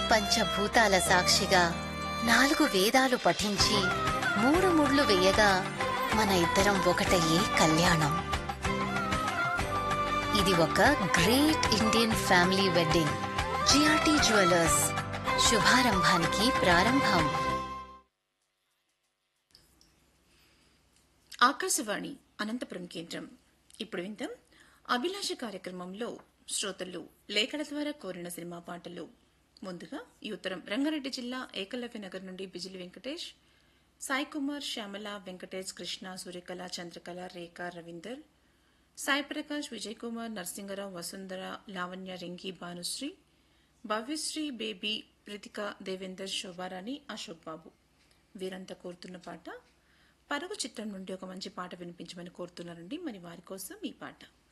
పంచభూతాల సాక్షిగా నాలుగు వేదాలు పఠించి మూడు ముళ్ళు వేయగా మన ఇద్దరం ఒకటయ్యే కళ్యాణం ఇది ఒక great Indian family wedding GRT jewellers శుభారంభానికి ప్రారంభం ఆకాశవాణి అనంతపురం కేంద్రం ఇప్పుడు విందాం అభిలాష కార్యక్రమంలో శ్రోతలు లేఖల ద్వారా కోరిన సినిమా పాటలు ముందుగా ఈ ఉత్తరం రంగారెడ్డి జిల్లా ఏకలవ్య నగర్ నుండి బిజిలి వెంకటేష్ సాయి కుమార్ శ్యామల వెంకటేష్ కృష్ణ సూర్యకళ చంద్రకళ రేఖ రవీందర్ సాయి ప్రకాష్ విజయ్ కుమార్ నరసింగరావు వసుంధర లావణ్య రింగి భానుశ్రీ భవ్యశ్రీ బేబీ ప్రితిక దేవేందర్ శోభారాణి అశోక్ బాబు వీరంతా కోరుతున్న పాట పరుగు చిత్రం నుండి ఒక మంచి పాట వినిపించమని కోరుతున్నారండి మరి వారి కోసం ఈ పాట